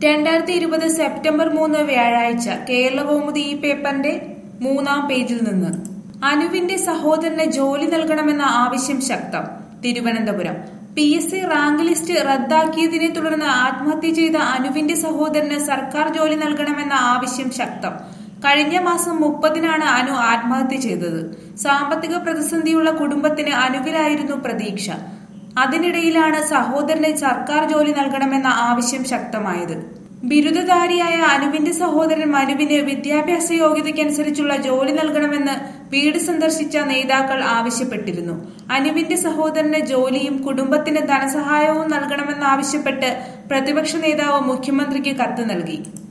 രണ്ടായിരത്തി ഇരുപത് സെപ്റ്റംബർ മൂന്ന് വ്യാഴാഴ്ച കേരളകൗമുദി ഈ പേപ്പറിന്റെ മൂന്നാം പേജിൽ നിന്ന് അനുവിന്റെ സഹോദരന് ജോലി നൽകണമെന്ന ആവശ്യം ശക്തം Thiruvananthapuram P S C rank list റദ്ദാക്കിയതിനെ തുടർന്ന് ആത്മഹത്യ ചെയ്ത അനുവിന്റെ സഹോദരന് സർക്കാർ ജോലി നൽകണമെന്ന ആവശ്യം ശക്തം കഴിഞ്ഞ മാസം മുപ്പതിനാണ് അനു ആത്മഹത്യ ചെയ്തത് സാമ്പത്തിക പ്രതിസന്ധിയുള്ള കുടുംബത്തിന് അനുവിലായിരുന്നു പ്രതീക്ഷ അതിനിടയിലാണ് സഹോദരന് സർക്കാർ ജോലി നൽകണമെന്ന ആവശ്യം ശക്തമായത് ബിരുദധാരിയായ അനുവിന്റെ സഹോദരൻ മനുവിന് വിദ്യാഭ്യാസ യോഗ്യതയ്ക്കനുസരിച്ചുള്ള ജോലി നൽകണമെന്ന് വീട് സന്ദർശിച്ച നേതാക്കൾ ആവശ്യപ്പെട്ടിരുന്നു അനുവിന്റെ സഹോദരന് ജോലിയും കുടുംബത്തിന് ധനസഹായവും നൽകണമെന്നാവശ്യപ്പെട്ട് പ്രതിപക്ഷ നേതാവ് മുഖ്യമന്ത്രിക്ക് കത്ത് നൽകി